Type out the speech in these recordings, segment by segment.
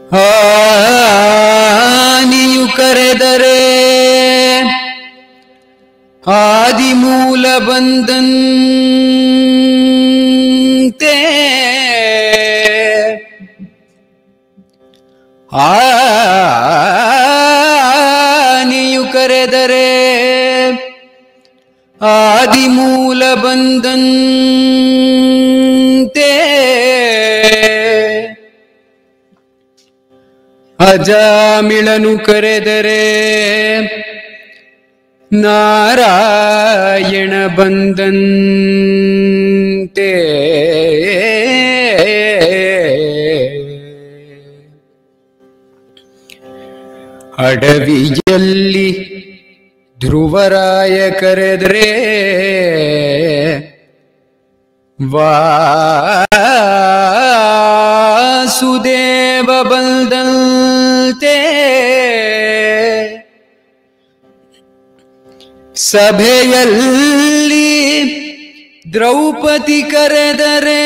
ಆನಿಯು ಕರೆದರೆ ಆದಿಮೂಲ ಬಂದಂತೆ ಆನಿಯು ಕರೆದರೆ ಆದಿಮೂಲ ಬಂದಂತೆ ಅಜಾಮಿಳನು ಕರೆದರೆ ನಾರಾಯಣ ಬಂದಂತೆ ಅಡವಿಯಲ್ಲಿ ಧ್ರುವರಾಯ ಕರೆದ್ರೆ ವಾಸುದೇವ ಬಂದಂತೆ ಸಭೆಯಲ್ಲಿ ದ್ರೌಪದಿ ಕರೆದರೆ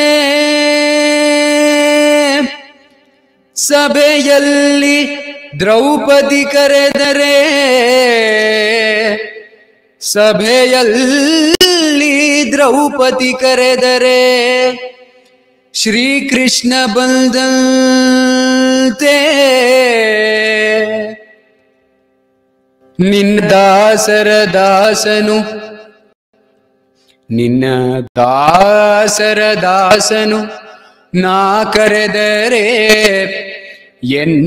ಸಭೆಯಲ್ಲಿ ದ್ರೌಪದಿ ಕರೆದರೆ ಸಭೆಯಲ್ಲಿ ದ್ರೌಪದಿ ಕರೆದರೆ ಶ್ರೀಕೃಷ್ಣ ಬಂದಂತೆ ನಿನ್ನ ದಾಸರ ದಾಸನು ನಿನ್ನ ದಾಸರ ದಾಸನು ನಾ ಕರೆದರೆ ಎನ್ನ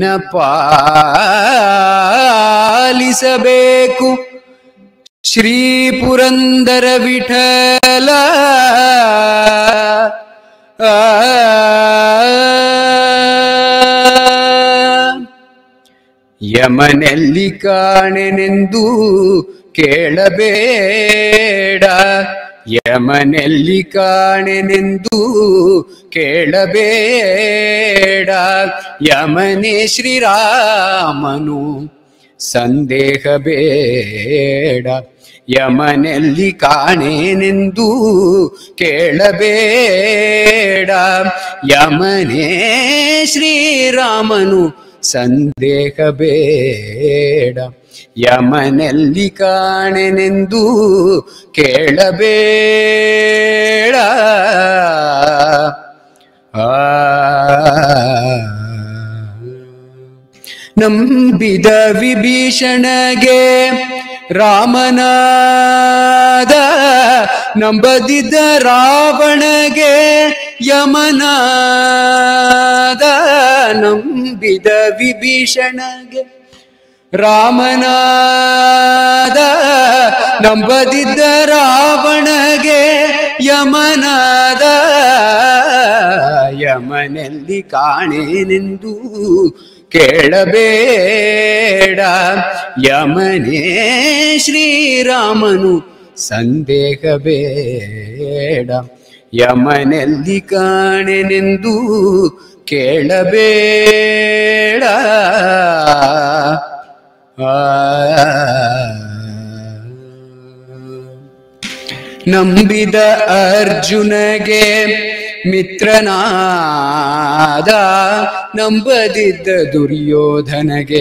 ಪಾಲಿಸಬೇಕು ಶ್ರೀ ಪುರಂದರ ವಿಠಲ ಆ ಯಮನೆಲ್ಲಿ ಕಾಣೆನೆಂದು ಕೇಳಬೇಡ ಯಮನೆಲ್ಲಿ ಕಾಣೆನೆಂದು ಕೇಳಬೇಡ ಯಮನೇ ಶ್ರೀರಾಮನು ಸಂದೇಹ ಬೇಡ ಯಮನೆಲ್ಲಿ ಕಾಣೆನೆಂದು ಕೇಳಬೇಡ ಯಮನೇ ಶ್ರೀರಾಮನು ಸಂದೇಹ ಬೇಡ ಯಮನೆಲ್ಲಿ ಕಾಣೆನೆಂದು ಕೇಳಬೇಡ ಆ ನಂಬಿದ ವಿಭೀಷಣಗೆ ರಾಮನಾದ ನಂಬದಿದ್ದ ರಾವಣಗೆ ಯಮನಾದ ನಂಬಿದ ವಿಭೀಷಣಗೆ ರಾಮನಾದ ನಂಬದಿದ್ದ ರಾವಣಗೆ ಯಮನಾದ ಯಮನೆಲ್ಲಿ ಕಾಣೆನೆಂದು ಕೇಳಬೇಡ ಯಮನೇ ಶ್ರೀರಾಮನು ಸಂದೇಹ ಬೇಡ ಯಮನೆಲ್ಲಿ ಕಾಣೆನೆಂದು ಕೇಳಬೇಡ ಆ ನಂಬಿದ ಅರ್ಜುನಗೆ ಮಿತ್ರನಾದ ನಂಬದಿದ್ದ ದುರ್ಯೋಧನಗೆ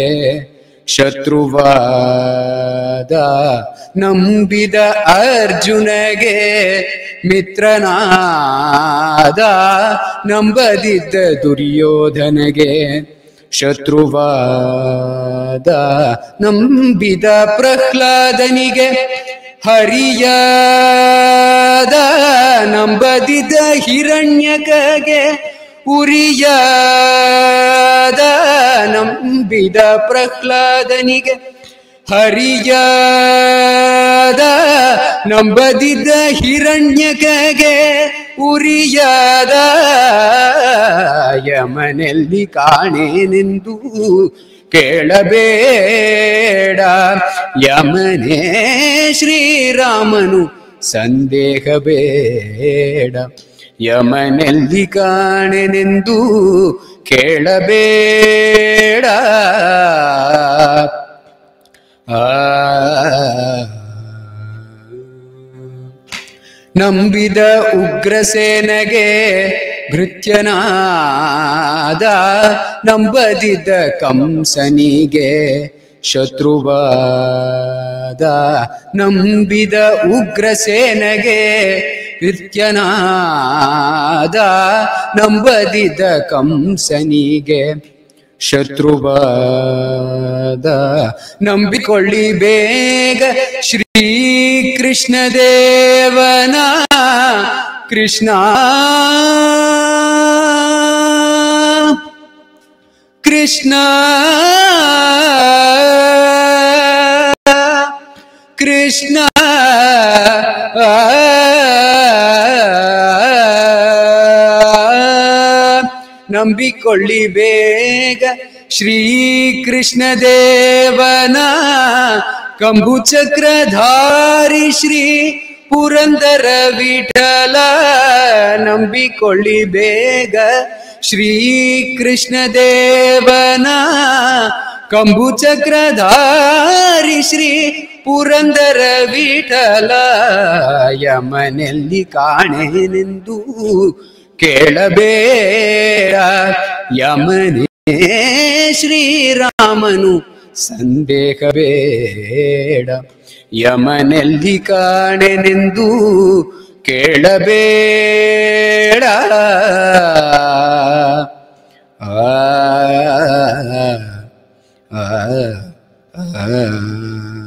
ಶತ್ರುವಾದ ನಂಬಿದ ಅರ್ಜುನಗೆ ಮಿತ್ರನಾದ ನಂಬದಿದ್ದ ದುರ್ಯೋಧನಗೆ ಶತ್ರುವಾದ ನಂಬಿದ ಪ್ರಹ್ಲಾದನಿಗೆ ಹರಿಯಾದ ನಂಬದಿದ್ದ ಹಿರಣ್ಯಕಗೆ ಉರಿಯಾದ ನಂಬಿದ ಪ್ರಹ್ಲಾದನಿಗೆ ಹರಿಯಾದ ನಂಬದಿದ್ದ ಹಿರಣ್ಯಕಗೆ ಉರಿಯಾದ ಯಮನೆಲ್ಲಿ ಕಾಣೆನೆಂದು ಕೇಳಬೇಡ ಯಮನೇ ಶ್ರೀರಾಮನು ಸಂದೇಹ ಬೇಡ ಯಮನೆಲ್ಲಿ ಕಾಣೆನೆಂದು ಕೇಳಬೇಡ ಆ ನಂಬಿದ ಉಗ್ರಸೇನಗೆ ಭೃತ್ಯನಾದ ನಂಬದಿದ್ದ ಕಂಸನಿಗೆ ಶತ್ರುವಾದ ನಂಬಿದ ಉಗ್ರಸೇನಗೆ ಭೃತ್ಯನಾದ ನಂಬದಿದ್ದ ಕಂಸನಿಗೆ ಶತ್ರುವಾದ ನಂಬಿಕೊಳ್ಳಿ ಬೇಗ ಶ್ರೀ ಕೃಷ್ಣ ದೇವನ ಕೃಷ್ಣ ಕೃಷ್ಣ ಕೃಷ್ಣ ನಂಬಿಕೊಳ್ಳಿ ಬೇಗ ಶ್ರೀ ಕೃಷ್ಣ ದೇವನ ಕಂಬು ಚಕ್ರಧಾರಿ ಶ್ರೀ ಪುರಂದರ ವಿಠಲ ನಂಬಿಕೊಳ್ಳಿ ಬೇಗ ಶ್ರೀ ಕೃಷ್ಣ ದೇವನ ಕಂಬು ಚಕ್ರಧಾರಿ ಶ್ರೀ ಪುರಂದರ ವಿಠಲ ಯಮನೆಲ್ಲಿ ಕಾಣೆನೆಂದು ಕೇಳಬೇಡ ಯಮನೇ ಶ್ರೀರಾಮನು ಸಂದೇಹ ಬೇಡ ಯಮನೆಲ್ಲಿ ಕಾಣೆನೆಂದು ಕೇಳಬೇಡ ಆ ಆ ಆ